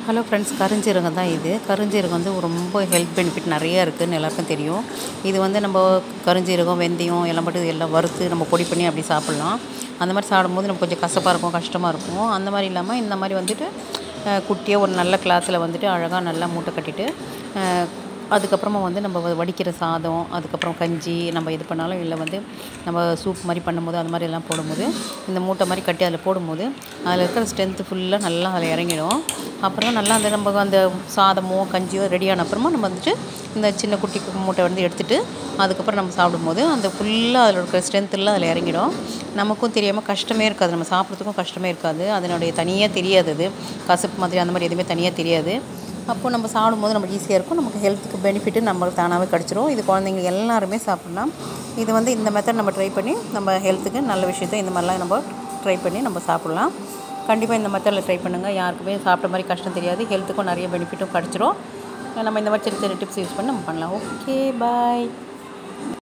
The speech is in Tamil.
ஹலோ ஃப்ரெண்ட்ஸ் கருஞ்சீரகம் தான் இது கருஞ்சீரகம் வந்து ரொம்ப ஹெல்த் பெனிஃபிட் நிறைய இருக்குதுன்னு எல்லாருக்கும் தெரியும் இது வந்து நம்ம கருஞ்சீரகம் வெந்தயம் எல்லாம் போட்டு எல்லாம் வறுத்து நம்ம பொடி பண்ணி அப்படி சாப்பிட்லாம் அந்த மாதிரி சாப்பிடும்போது நமக்கு கொஞ்சம் கசப்பாக இருக்கும் கஷ்டமாக இருக்கும் அந்த மாதிரி இல்லாமல் இந்த மாதிரி வந்துட்டு அஹ், குட்டியாக ஒரு நல்ல கிளாஸில் வந்துட்டு அழகாக நல்லா மூட்டை கட்டிட்டு அஹ், அதுக்கப்புறமா வந்து நம்ம வ- வடிக்கிற சாதம் அதுக்கப்புறம் கஞ்சி நம்ம இது பண்ணாலும் இல்லை வந்து நம்ம சூப் மாதிரி பண்ணும்போது அது மாதிரி எல்லாம் போடும்போது இந்த மூட்டை மாதிரி கட்டி அதில் போடும்போது அதில் இருக்கிற ஸ்ட்ரென்த்து ஃபுல்லாக நல்லா அதில் இறங்கிடும் அப்புறம் நல்லா அந்த நம்ம அந்த சாதமோ கஞ்சியோ ரெடியான அப்புறமா நம்ம வந்துட்டு இந்த சின்ன குட்டி கு- மூட்டை வந்து எடுத்துட்டு அதுக்கப்புறம் நம்ம சாப்பிடும்போது அந்த ஃபுல்லாக அதில் இருக்கிற ஸ்ட்ரென்த் எல்லாம் அதில் இறங்கிடும் நமக்கும் தெரியாமல் கஷ்டமே இருக்காது நம்ம சாப்பிட்றதுக்கும் கஷ்டமே இருக்காது அதனுடைய தனியாக தெரியாது அது கசப்பு மாதிரி அந்த மாதிரி எதுவுமே தனியாக தெரியாது அப்போது நம்ம சாப்பிடும்போது நமக்கு ஈஸியாக இருக்கும் நமக்கு ஹெல்த்துக்கு பெனிஃபிட்டு நம்மளுக்கு தானாகவே கிடச்சிரும் இது குழந்தைங்க எல்லாருமே சாப்பிட்லாம் இது வந்து இந்த மெத்தட் நம்ம ட்ரை பண்ணி நம்ம ஹெல்த்துக்கு நல்ல விஷயத்த இந்த மாதிரிலாம் நம்ம ட்ரை பண்ணி நம்ம சாப்பிட்லாம் கண்டிப்பாக இந்த மெத்தடில் ட்ரை பண்ணுங்கள் யாருக்குமே சாப்பிட்ட மாதிரி கஷ்டம் தெரியாது ஹெல்த்துக்கும் நிறைய பெனிஃபிட்டும் கிடச்சிரும் நம்ம இந்த மாதிரி சின்ன சின்ன டிப்ஸ் யூஸ் பண்ணி நம்ம பண்ணலாம் ஓகே பாய்